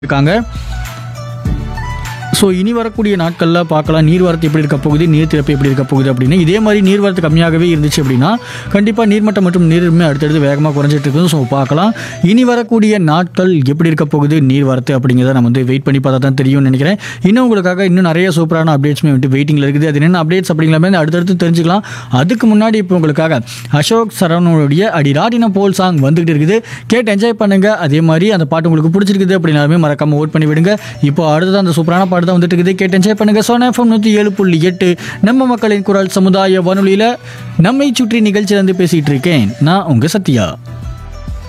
இருக்காங்க ஸோ இனி வரக்கூடிய நாட்களில் பார்க்கலாம் நீர்வரத்து எப்படி இருக்க போகுது நீர் திறப்பு எப்படி இருக்க போகுது அப்படின்னு இதே மாதிரி நீர்வரத்து கம்மியாகவே இருந்துச்சு அப்படின்னா கண்டிப்பாக நீர்மட்டம் மற்றும் நீரின்மை அடுத்தடுத்து வேகமாக குறைஞ்சிட்டு இருக்குது ஸோ பார்க்கலாம் இனி வரக்கூடிய நாட்கள் எப்படி இருக்க போகுது நீர்வரத்து அப்படிங்கிறத நம்ம வந்து வெயிட் பண்ணி பார்த்தா தான் தெரியும்னு நினைக்கிறேன் இன்னும் உங்களுக்காக இன்னும் நிறைய சூப்பரான அப்டேட்ஸுமே வந்து வெயிட்டிங்கில் இருக்குது அது என்னென்ன அப்டேட்ஸ் அப்படிங்கிற மாதிரி அடுத்தடுத்து தெரிஞ்சுக்கலாம் அதுக்கு முன்னாடி இப்போ உங்களுக்காக அசோக் சரவணனுடைய அடிராடின போல் சாங் வந்துகிட்டு இருக்குது கேட்டு என்ஜாய் பண்ணுங்க அதே மாதிரி அந்த பாட்டு உங்களுக்கு பிடிச்சிருக்குது அப்படின்னாலுமே மறக்காம ஓட் பண்ணி விடுங்க இப்போ அடுத்தது அந்த சூப்பரான பாட்டு தான் வந்துட்டு இருக்குது கேட்டு என்ஜாய் பண்ணுங்க சோனா எஃப்எம் நூற்றி ஏழு புள்ளி எட்டு நம்ம மக்களின் குரல் சமுதாய வானொலியில் நம்மை சுற்றி நிகழ்ச்சியிலிருந்து பேசிட்டு இருக்கேன் நான் உங்க சத்யா